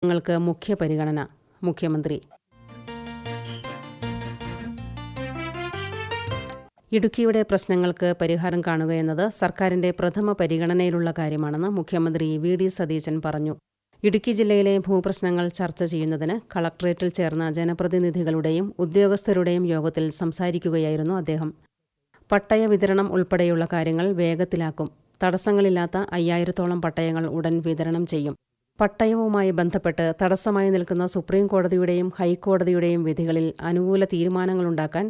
ങ്ങൾക്ക് മുഖ്യ പരിഗണന മുഖ്യമന്ത്രി ഇടുക്കിയുടെ പ്രശ്നങ്ങൾക്ക് പരിഹാരം കാണുകയെന്നത് സർക്കാരിന്റെ പ്രഥമ പരിഗണനയിലുള്ള കാര്യമാണെന്ന് മുഖ്യമന്ത്രി വി ഡി സതീശൻ പറഞ്ഞു ഇടുക്കി ജില്ലയിലെ ഭൂപ്രശ്നങ്ങൾ ചർച്ച ചെയ്യുന്നതിന് കളക്ടറേറ്റിൽ ചേർന്ന ജനപ്രതിനിധികളുടെയും ഉദ്യോഗസ്ഥരുടെയും യോഗത്തിൽ സംസാരിക്കുകയായിരുന്നു അദ്ദേഹം പട്ടയ വിതരണം ഉൾപ്പെടെയുള്ള കാര്യങ്ങൾ വേഗത്തിലാക്കും തടസ്സങ്ങളില്ലാത്ത അയ്യായിരത്തോളം പട്ടയങ്ങൾ ഉടൻ വിതരണം ചെയ്യും പട്ടയവുമായി ബന്ധപ്പെട്ട് തടസ്സമായി നിൽക്കുന്ന സുപ്രീം കോടതിയുടെയും ഹൈക്കോടതിയുടെയും വിധികളിൽ അനുകൂല തീരുമാനങ്ങളുണ്ടാക്കാൻ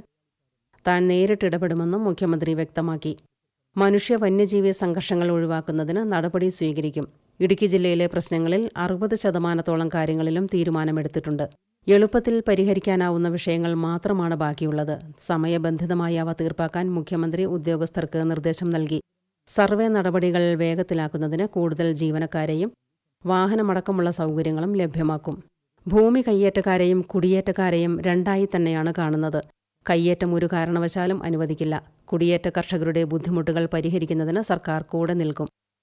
താൻ നേരിട്ടിടപെടുമെന്നും മുഖ്യമന്ത്രി വ്യക്തമാക്കി മനുഷ്യ വന്യജീവി സംഘർഷങ്ങൾ ഒഴിവാക്കുന്നതിന് നടപടി സ്വീകരിക്കും ഇടുക്കി ജില്ലയിലെ പ്രശ്നങ്ങളിൽ അറുപത് ശതമാനത്തോളം കാര്യങ്ങളിലും തീരുമാനമെടുത്തിട്ടുണ്ട് എളുപ്പത്തിൽ പരിഹരിക്കാനാവുന്ന വിഷയങ്ങൾ മാത്രമാണ് ബാക്കിയുള്ളത് സമയബന്ധിതമായി അവ തീർപ്പാക്കാൻ മുഖ്യമന്ത്രി ഉദ്യോഗസ്ഥർക്ക് നിർദ്ദേശം നൽകി സർവേ നടപടികൾ വേഗത്തിലാക്കുന്നതിന് കൂടുതൽ ജീവനക്കാരെയും വാഹനമടക്കമുള്ള സൗകര്യങ്ങളും ലഭ്യമാക്കും ഭൂമി കയ്യേറ്റക്കാരെയും കുടിയേറ്റക്കാരെയും രണ്ടായി തന്നെയാണ് കാണുന്നത് കയ്യേറ്റം ഒരു കാരണവശാലും അനുവദിക്കില്ല കുടിയേറ്റ കർഷകരുടെ ബുദ്ധിമുട്ടുകൾ പരിഹരിക്കുന്നതിന് സർക്കാർ കൂടെ നിൽക്കും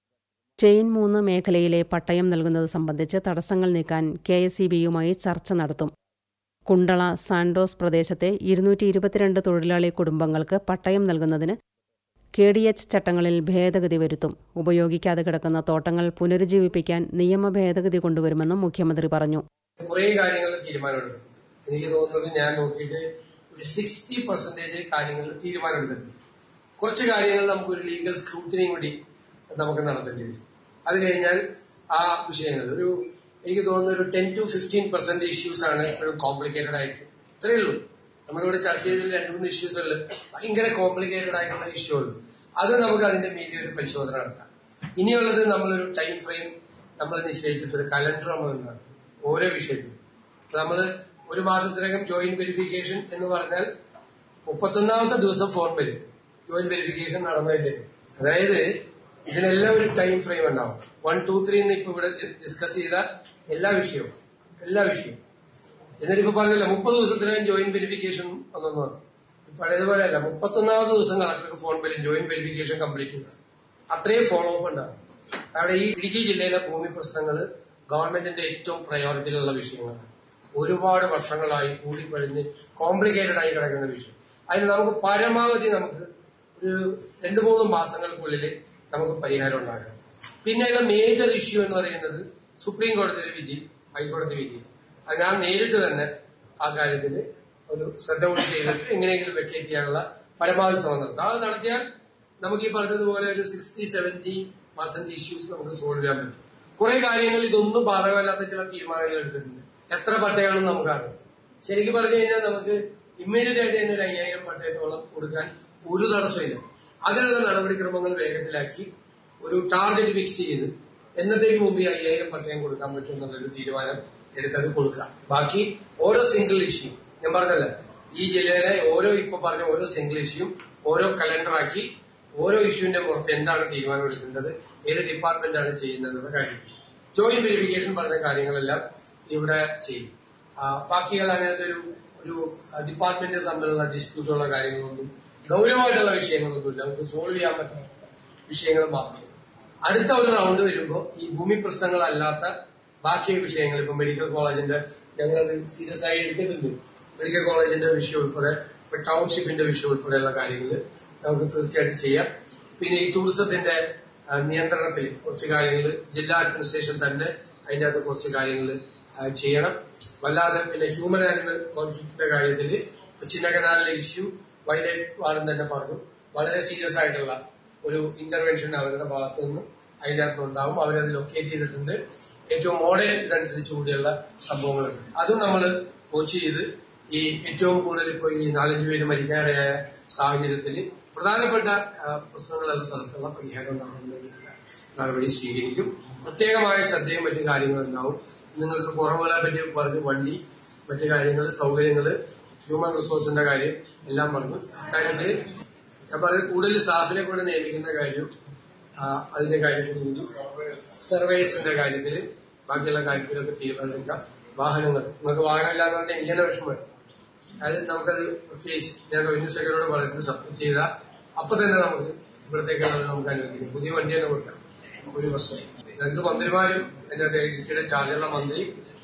ചെയിൻ മൂന്ന് മേഖലയിലെ പട്ടയം നൽകുന്നത് സംബന്ധിച്ച് തടസ്സങ്ങൾ നീക്കാൻ കെ എസ് ഇ ബിയുമായി ചർച്ച നടത്തും കുണ്ടള സാൻഡോസ് പ്രദേശത്തെ ഇരുന്നൂറ്റി ഇരുപത്തിരണ്ട് തൊഴിലാളി കുടുംബങ്ങൾക്ക് പട്ടയം നൽകുന്നതിന് കെ ഡി എച്ച് ചട്ടങ്ങളിൽ ഭേദഗതി വരുത്തും ഉപയോഗിക്കാതെ കിടക്കുന്ന തോട്ടങ്ങൾ പുനരുജ്ജീവിപ്പിക്കാൻ നിയമ ഭേദഗതി കൊണ്ടുവരുമെന്നും മുഖ്യമന്ത്രി പറഞ്ഞു കുറേ കാര്യങ്ങളിൽ തീരുമാനമെടുത്തു എനിക്ക് തോന്നുന്നത് ഞാൻ നോക്കിയിട്ട് ഒരു സിക്സ്റ്റി പെർസെന്റേജ് കാര്യങ്ങളിൽ തീരുമാനമെടുത്തിട്ടുണ്ട് കുറച്ച് കാര്യങ്ങൾ നമുക്ക് ഒരു ലീഗൽ സ്ക്രൂട്ടിനിയും കൂടി നമുക്ക് നടത്തേണ്ടി വരും അത് കഴിഞ്ഞാൽ ആ വിഷയങ്ങൾ ഒരു എനിക്ക് തോന്നുന്ന ഒരു ten to fifteen percent issues ആണ് ഒരു കോംപ്ലിക്കേറ്റഡ് ആയിട്ട് ഇത്രയേ ഉള്ളൂ നമ്മളിവിടെ ചർച്ച ചെയ്തതിൽ രണ്ട് മൂന്ന് ഇഷ്യൂസുകളിൽ ഭയങ്കര കോംപ്ലിക്കേറ്റഡ് ആയിട്ടുള്ള ഇഷ്യൂ ഉള്ളൂ അത് നമുക്ക് അതിന്റെ മീതെ ഒരു പരിശോധന നടത്താം ഇനിയുള്ളത് നമ്മളൊരു ടൈം ഫ്രെയിം നമ്മൾ നിശ്ചയിച്ചിട്ട് ഒരു കലണ്ടർ നമ്മൾ ഉണ്ടാക്കും ഓരോ വിഷയത്തിലും നമ്മൾ ഒരു മാസത്തിനകം ജോയിന്റ് വെരിഫിക്കേഷൻ എന്ന് പറഞ്ഞാൽ മുപ്പത്തൊന്നാമത്തെ ദിവസം ഫോൺ വരും ജോയിന്റ് വെരിഫിക്കേഷൻ നടന്നിട്ട് അതായത് ഇതിനെല്ലാം ഒരു ടൈം ഫ്രെയിം ഉണ്ടാവും വൺ ടു ത്രീ എന്ന് ഇപ്പൊ ഇവിടെ ഡിസ്കസ് ചെയ്ത എല്ലാ വിഷയവും എല്ലാ വിഷയവും എന്നിട്ട് ഇപ്പൊ പറഞ്ഞില്ല മുപ്പത് ദിവസത്തിനകം ജോയിന്റ് വെരിഫിക്കേഷൻ ഒന്നെന്ന് പറഞ്ഞു പഴയതുപോലെ അല്ല മുപ്പത്തൊന്നാമത് ദിവസം കളക്ടർക്ക് ഫോൺ വരും ജോയിന്റ് വെരിഫിക്കേഷൻ കംപ്ലീറ്റ് ചെയ്ത് അത്രയും ഫോളോ അപ്പ് ഉണ്ടാവും അവിടെ ഈ ഇടുക്കി ജില്ലയിലെ ഭൂമി പ്രശ്നങ്ങൾ ഗവൺമെന്റിന്റെ ഏറ്റവും പ്രയോറിറ്റിയിലുള്ള വിഷയങ്ങളാണ് ഒരുപാട് വർഷങ്ങളായി കൂടിപ്പഴിഞ്ഞ് കോംപ്ലിക്കേറ്റഡ് ആയി കിടക്കുന്ന വിഷയം അതിന് നമുക്ക് പരമാവധി നമുക്ക് ഒരു രണ്ടു മൂന്ന് മാസങ്ങൾക്കുള്ളിൽ നമുക്ക് പരിഹാരം ഉണ്ടാക്കാം പിന്നെയുള്ള മേജർ ഇഷ്യൂ എന്ന് പറയുന്നത് സുപ്രീം കോടതിയുടെ വിധി ഹൈക്കോടതി വിധി അത് ഞാൻ നേരിട്ട് തന്നെ ആ കാര്യത്തിൽ ഒരു ശ്രദ്ധ കൂടി ചെയ്തിട്ട് എങ്ങനെയെങ്കിലും വെക്കേറ്റ് ചെയ്യാനുള്ള പരമാവധി ശ്രമം നടത്താം അത് നടത്തിയാൽ നമുക്ക് ഈ പറഞ്ഞതുപോലെ ഒരു സിക്സ്റ്റി സെവന്റി പെർസെന്റ് ഇഷ്യൂസ് നമുക്ക് സോൾവ് ചെയ്യാൻ പറ്റും കുറെ കാര്യങ്ങൾ ഇതൊന്നും ബാധകമല്ലാത്ത ചില തീരുമാനങ്ങൾ എടുത്തിട്ടുണ്ട് എത്ര പട്ടയമാണെന്ന് നമുക്കറിയാം ശരിക്കും പറഞ്ഞു കഴിഞ്ഞാൽ നമുക്ക് ഇമ്മീഡിയറ്റ് ആയിട്ട് തന്നെ ഒരു അയ്യായിരം പട്ടയത്തോളം കൊടുക്കാൻ ഒരു തടസ്സമില്ല അതിനുള്ള നടപടിക്രമങ്ങൾ വേഗത്തിലാക്കി ഒരു ടാർഗറ്റ് ഫിക്സ് ചെയ്ത് എന്നത്തേക്ക് മുമ്പ് ഈ അയ്യായിരം പട്ടയം കൊടുക്കാൻ പറ്റും എന്നുള്ളൊരു തീരുമാനം എടുത്തത് കൊടുക്കാം ബാക്കി ഓരോ സിംഗിൾ ഇഷ്യൂ ഞാൻ പറഞ്ഞല്ല ഈ ജില്ലയിലെ ഓരോ ഇപ്പൊ പറഞ്ഞ ഓരോ സിംഗിൾ ഇഷ്യൂ ഓരോ കലണ്ടറാക്കി ഓരോ ഇഷ്യൂവിന്റെ പുറത്ത് എന്താണ് തീരുമാനം എടുക്കേണ്ടത് ഏത് ഡിപ്പാർട്ട്മെന്റാണ് ചെയ്യുന്നത് എന്നുള്ള കാര്യം ജോയിന്റ് വെരിഫിക്കേഷൻ പറഞ്ഞ കാര്യങ്ങളെല്ലാം ഇവിടെ ചെയ്യും ആ, ബാക്കിയുള്ള അങ്ങനത്തെ ഒരു ഒരു ഡിപ്പാർട്ട്മെന്റ് തമ്മിലുള്ള ഡിസ്പ്യൂട്ടുള്ള കാര്യങ്ങളൊന്നും ഗൗരവമായിട്ടുള്ള വിഷയങ്ങളൊന്നുമില്ല നമുക്ക് സോൾവ് ചെയ്യാൻ പറ്റുന്ന വിഷയങ്ങൾ മാത്രമേ അടുത്ത ഒരു റൗണ്ട് വരുമ്പോൾ ഈ ഭൂമി പ്രശ്നങ്ങളല്ലാത്ത ബാക്കി വിഷയങ്ങൾ ഇപ്പൊ മെഡിക്കൽ കോളേജിന്റെ ഞങ്ങളത് സീരിയസ് ആയി എടുത്തിട്ടുണ്ട് മെഡിക്കൽ കോളേജിന്റെ വിഷയം ഉൾപ്പെടെ ഇപ്പൊ ടൗൺഷിപ്പിന്റെ വിഷയം ഉൾപ്പെടെയുള്ള കാര്യങ്ങൾ നമുക്ക് തീർച്ചയായിട്ടും ചെയ്യാം പിന്നെ ഈ ടൂറിസത്തിന്റെ ആ, നിയന്ത്രണത്തിൽ കുറച്ച് കാര്യങ്ങൾ ജില്ലാ അഡ്മിനിസ്ട്രേഷൻ തന്നെ അതിന്റെ അകത്ത് കുറച്ച് കാര്യങ്ങൾ ചെയ്യണം വല്ലാതെ പിന്നെ ഹ്യൂമൻ ആനിമൽ കോൺഫ്ലിക്റ്റിന്റെ കാര്യത്തിൽ ചിന്നകനാലിലെ ഇഷ്യൂ വൈൽഡ് ലൈഫ് വാർഡൻ തന്നെ പറഞ്ഞു വളരെ സീരിയസ് ആയിട്ടുള്ള ഒരു ഇന്റർവെൻഷൻ അവരുടെ ഭാഗത്തു നിന്ന് അതിന്റെ അകത്ത് ഉണ്ടാവും അവരത് ലൊക്കേറ്റ് ചെയ്തിട്ടുണ്ട് ഏറ്റവും മോഡേൺ ഇതനുസരിച്ച് കൂടിയുള്ള സംഭവങ്ങളുണ്ട് അതും നമ്മൾ വാച്ച് ചെയ്ത് ഈ ഏറ്റവും കൂടുതൽ ഇപ്പോൾ ഈ നാലഞ്ച് പേര് മരിക്കാനിടയായ സാഹചര്യത്തിൽ പ്രധാനപ്പെട്ട ആ, പ്രശ്നങ്ങളുള്ള സ്ഥലത്തുള്ള പരിഹാരം ഉണ്ടാകുന്നതിന് വേണ്ടിയിട്ടുള്ള നടപടി സ്വീകരിക്കും പ്രത്യേകമായ ശ്രദ്ധയും മറ്റു കാര്യങ്ങളും ഉണ്ടാവും നിങ്ങൾക്ക് കുറവുകളെ പറ്റി പറഞ്ഞു വണ്ടി മറ്റു കാര്യങ്ങൾ സൗകര്യങ്ങൾ ഹ്യൂമൻ റിസോഴ്സിന്റെ കാര്യം എല്ലാം പറഞ്ഞു കാര്യത്തിൽ ഞാൻ പറഞ്ഞത് കൂടുതൽ സ്റ്റാഫിനെ കൊണ്ട് നിയമിക്കുന്ന കാര്യം ആ, അതിന്റെ കാര്യത്തിൽ കൂടി സർവേസിന്റെ കാര്യത്തിൽ ബാക്കിയുള്ള കാര്യത്തിലൊക്കെ തീരുമാനിക്കാം വാഹനങ്ങൾ നിങ്ങൾക്ക് വാഹനം ഇല്ലാതെ പറഞ്ഞാൽ എനിക്ക് തന്നെ വിഷമം വരും അത് നമുക്കത് പ്രത്യേകിച്ച് ഞാൻ റവന്യൂ സെക്രട്ടറിയോട് പറഞ്ഞിട്ട് സബ്മിറ്റ് ചെയ്ത അപ്പൊ തന്നെ നമുക്ക് ഇവിടത്തേക്കുള്ളത് നമുക്ക് അനുവദിക്കും പുതിയ വണ്ടി തന്നെ കൊടുക്കാം ഒരു പ്രശ്നം രണ്ട് മന്ത്രിമാരും എന്റെ ഇടുക്കിയുടെ ചാർജുള്ള മന്ത്രി